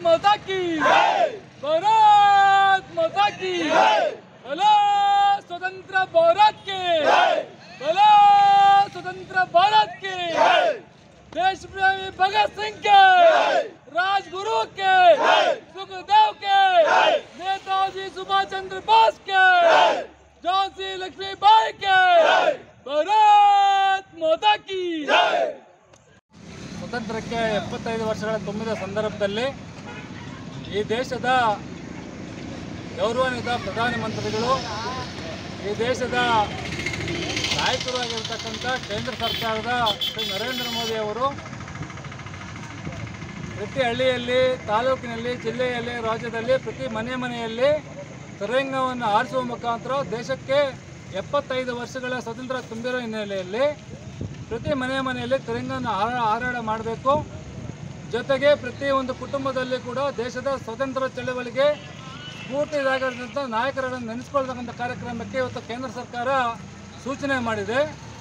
माता की भारत माता की बोलो स्वतंत्र भारत के बोलो स्वतंत्र भारत के देश प्रेमी भगत सिंह के राजगुरु के सुखदेव के नेताजी सुभाष चंद्र बोस के झांसी लक्ष्मी बाई के भारत माता की ಸ್ವತಂತ್ರಕ್ಕೆ ಎಪ್ಪತ್ತೈದು ವರ್ಷಗಳ ತುಂಬಿದ ಸಂದರ್ಭದಲ್ಲಿ ಈ ದೇಶದ ಗೌರವಾನ್ವಿತ ಪ್ರಧಾನಮಂತ್ರಿಗಳು ಈ ದೇಶದ ನಾಯಕರು ಆಗಿರ್ತಕ್ಕಂಥ ಕೇಂದ್ರ ಸರ್ಕಾರದ ಶ್ರೀ ನರೇಂದ್ರ ಮೋದಿ ಅವರು ಪ್ರತಿ ಹಳ್ಳಿಯಲ್ಲಿ ತಾಲೂಕಿನಲ್ಲಿ ಜಿಲ್ಲೆಯಲ್ಲಿ ರಾಜ್ಯದಲ್ಲಿ ಪ್ರತಿ ಮನೆ ಮನೆಯಲ್ಲಿ ತಿರಂಗವನ್ನು ಆರಿಸುವ ಮುಖಾಂತರ ದೇಶಕ್ಕೆ ಎಪ್ಪತ್ತೈದು ವರ್ಷಗಳ ಸ್ವತಂತ್ರ ತುಂಬಿರೋ ಹಿನ್ನೆಲೆಯಲ್ಲಿ ಪ್ರತಿ ಮನೆ ಮನೆಯಲ್ಲಿ ತಿರಂಗವನ್ನು ಹಾರ ಹಾರಾಟ ಮಾಡಬೇಕು ಜೊತೆಗೆ ಪ್ರತಿ ಒಂದು ಕುಟುಂಬದಲ್ಲಿ ಕೂಡ ದೇಶದ ಸ್ವತಂತ್ರ ಚಳವಳಿಗೆ ಸ್ಫೂರ್ತಿದಾಗಿರುವಂಥ ನಾಯಕರನ್ನು ನೆನೆಸ್ಕೊಳ್ತಕ್ಕಂಥ ಕಾರ್ಯಕ್ರಮಕ್ಕೆ ಇವತ್ತು ಕೇಂದ್ರ ಸರ್ಕಾರ ಸೂಚನೆ ಮಾಡಿದೆ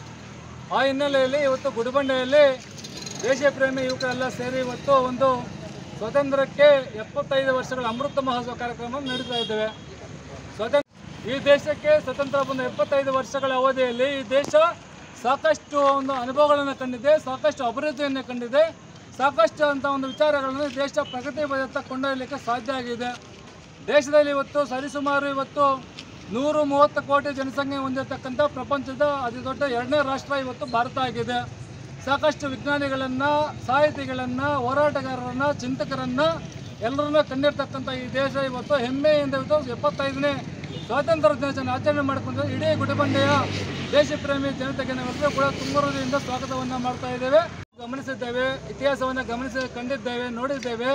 ಆ ಹಿನ್ನೆಲೆಯಲ್ಲಿ ಇವತ್ತು ಗುಡಿಬಂಡೆಯಲ್ಲಿ ದೇಶ ಪ್ರೇಮಿ ಯುವಕರೆಲ್ಲ ಸೇರಿ ಇವತ್ತು ಒಂದು ಸ್ವತಂತ್ರಕ್ಕೆ ಎಪ್ಪತ್ತೈದು ವರ್ಷಗಳ ಅಮೃತ ಮಹೋತ್ಸವ ಕಾರ್ಯಕ್ರಮವನ್ನು ನಡೀತಾ ಇದ್ದೇವೆ ಸ್ವತಂತ್ರ ಈ ದೇಶಕ್ಕೆ ಸ್ವತಂತ್ರ ಬಂದ ಎಪ್ಪತ್ತೈದು ವರ್ಷಗಳ ಅವಧಿಯಲ್ಲಿ ಈ ದೇಶ ಸಾಕಷ್ಟು ಒಂದು ಅನುಭವಗಳನ್ನು ಕಂಡಿದೆ ಸಾಕಷ್ಟು ಅಭಿವೃದ್ಧಿಯನ್ನು ಕಂಡಿದೆ ಸಾಕಷ್ಟು ಅಂತ ಒಂದು ವಿಚಾರಗಳನ್ನು ದೇಶ ಪ್ರಗತಿ ಪದತ್ತ ಕೊಂಡೊಯ್ಯಲಿಕ್ಕೆ ಸಾಧ್ಯ ಆಗಿದೆ ದೇಶದಲ್ಲಿ ಇವತ್ತು ಸರಿಸುಮಾರು ಇವತ್ತು ನೂರು ಮೂವತ್ತು ಕೋಟಿ ಜನಸಂಖ್ಯೆ ಹೊಂದಿರತಕ್ಕಂಥ ಪ್ರಪಂಚದ ಅತಿ ದೊಡ್ಡ ಎರಡನೇ ರಾಷ್ಟ್ರ ಇವತ್ತು ಭಾರತ ಆಗಿದೆ ಸಾಕಷ್ಟು ವಿಜ್ಞಾನಿಗಳನ್ನು ಸಾಹಿತಿಗಳನ್ನು ಹೋರಾಟಗಾರರನ್ನು ಚಿಂತಕರನ್ನು ಎಲ್ಲರನ್ನ ಕಂಡಿರ್ತಕ್ಕಂಥ ಈ ದೇಶ ಇವತ್ತು ಹೆಮ್ಮೆಯಿಂದ ಇವತ್ತು ಎಪ್ಪತ್ತೈದನೇ ಸ್ವಾತಂತ್ರ್ಯ ದಿನಾಚರಣೆ ಆಚರಣೆ ಮಾಡಿಕೊಂಡು ಇಡೀ ಗುಡಿಬಂಡೆಯ ದೇಶ ಪ್ರೇಮಿ ಜನತೆಗೆ ನಾವೆಲ್ಲರೂ ಕೂಡ ತುಂಬ ಹೃದಯದಿಂದ ಸ್ವಾಗತವನ್ನು ಮಾಡ್ತಾ ಇದ್ದೇವೆ ಗಮನಿಸಿದ್ದೇವೆ ಇತಿಹಾಸವನ್ನು ಗಮನಿಸಿ ಕಂಡಿದ್ದೇವೆ ನೋಡಿದ್ದೇವೆ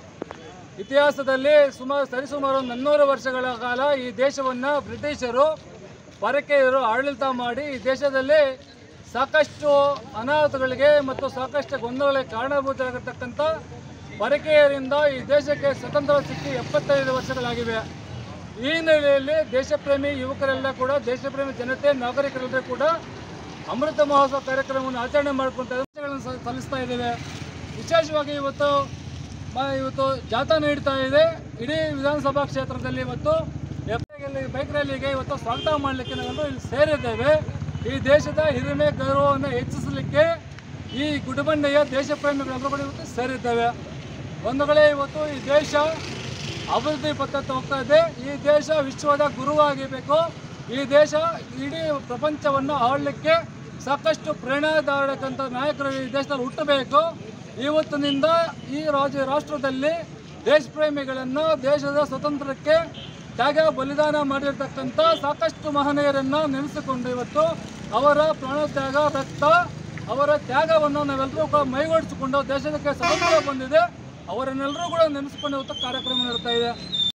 ಇತಿಹಾಸದಲ್ಲಿ ಸುಮಾರು ಸರಿಸುಮಾರು ಒಂದು ನಾನ್ನೂರು ವರ್ಷಗಳ ಕಾಲ ಈ ದೇಶವನ್ನು ಬ್ರಿಟಿಷರು ಪರಕೀಯರು ಆಡಳಿತ ಮಾಡಿ ಈ ದೇಶದಲ್ಲಿ ಸಾಕಷ್ಟು ಅನಾಹುತಗಳಿಗೆ ಮತ್ತು ಸಾಕಷ್ಟು ಗೊಂದಲಗಳಿಗೆ ಕಾರಣಭೂತರಾಗಿರ್ತಕ್ಕಂಥ ಪರಕೀಯರಿಂದ ಈ ದೇಶಕ್ಕೆ ಸ್ವತಂತ್ರ ಸಿಕ್ಕಿ ಎಪ್ಪತ್ತೈದು ವರ್ಷಗಳಾಗಿವೆ ಈ ಹಿನ್ನೆಲೆಯಲ್ಲಿ ದೇಶಪ್ರೇಮಿ ಯುವಕರೆಲ್ಲ ಕೂಡ ದೇಶಪ್ರೇಮಿ ಜನತೆ ನಾಗರಿಕರೆಲ್ಲರೂ ಕೂಡ ಅಮೃತ ಮಹೋತ್ಸವ ಕಾರ್ಯಕ್ರಮವನ್ನು ಆಚರಣೆ ಮಾಡಿಕೊಂಡ ಸಲ್ಲಿಸ್ತಾ ಇದ್ದೇವೆ ವಿಶೇಷವಾಗಿ ಇವತ್ತು ಮ- ಇವತ್ತು ಜಾಥಾ ನೀಡ್ತಾ ಇದೆ ಇಡೀ ವಿಧಾನಸಭಾ ಕ್ಷೇತ್ರದಲ್ಲಿ ಇವತ್ತು ಎಪ್ಪಲ್ಲಿ ಬೈಕ್ ರ್ಯಾಲಿಗೆ ಇವತ್ತು ಸ್ವಾಗತ ಮಾಡಲಿಕ್ಕೆ ನಾವೆಲ್ಲರೂ ಇಲ್ಲಿ ಸೇರಿದ್ದೇವೆ ಈ ದೇಶದ ಹಿರಿಮೆ ಗೌರವವನ್ನು ಹೆಚ್ಚಿಸಲಿಕ್ಕೆ ಈ ಗುಡಿಬಂಡೆಯ ದೇಶ ಪ್ರೇಮಿಗಳೆಲ್ಲರೂ ಕೂಡ ಇವತ್ತು ಸೇರಿದ್ದೇವೆ ಒಂದು ಕಡೆ ಇವತ್ತು ಈ ದೇಶ ಅಭಿವೃದ್ಧಿ ಪಥತ್ತ ಹೋಗ್ತಾ ಇದೆ ಈ ದೇಶ ವಿಶ್ವದ ಗುರುವಾಗಿಬೇಕು ಈ ದೇಶ ಇಡೀ ಪ್ರಪಂಚವನ್ನು ಆಳಲಿಕ್ಕೆ ಸಾಕಷ್ಟು ಪ್ರೇರಣಾದಾಯಕಂತ ನಾಯಕರು ಈ ದೇಶದಲ್ಲಿ ಹುಟ್ಟಬೇಕು ಇವತ್ತಿನಿಂದ ಈ ರಾಜ್ಯ ರಾಷ್ಟ್ರದಲ್ಲಿ ದೇಶ ಪ್ರೇಮಿಗಳನ್ನು ದೇಶದ ಸ್ವತಂತ್ರಕ್ಕೆ ತ್ಯಾಗ ಬಲಿದಾನ ಮಾಡಿರ್ತಕ್ಕಂಥ ಸಾಕಷ್ಟು ಮಹನೀಯರನ್ನು ನೆನೆಸಿಕೊಂಡು ಇವತ್ತು ಅವರ ಪ್ರಾಣತ್ಯಾಗ ರಕ್ತ ಅವರ ತ್ಯಾಗವನ್ನು ನಾವೆಲ್ಲರೂ ಕೂಡ ಮೈಗೂಡಿಸಿಕೊಂಡು ದೇಶಕ್ಕೆ ಸ್ವತಂತ್ರ ಬಂದಿದೆ ಅವರನ್ನೆಲ್ಲರೂ ಕೂಡ ನೆನೆಸ್ಕೊಂಡು ಇವತ್ತು ಕಾರ್ಯಕ್ರಮ ನಡೆಸ್ತಾ ಇದೆ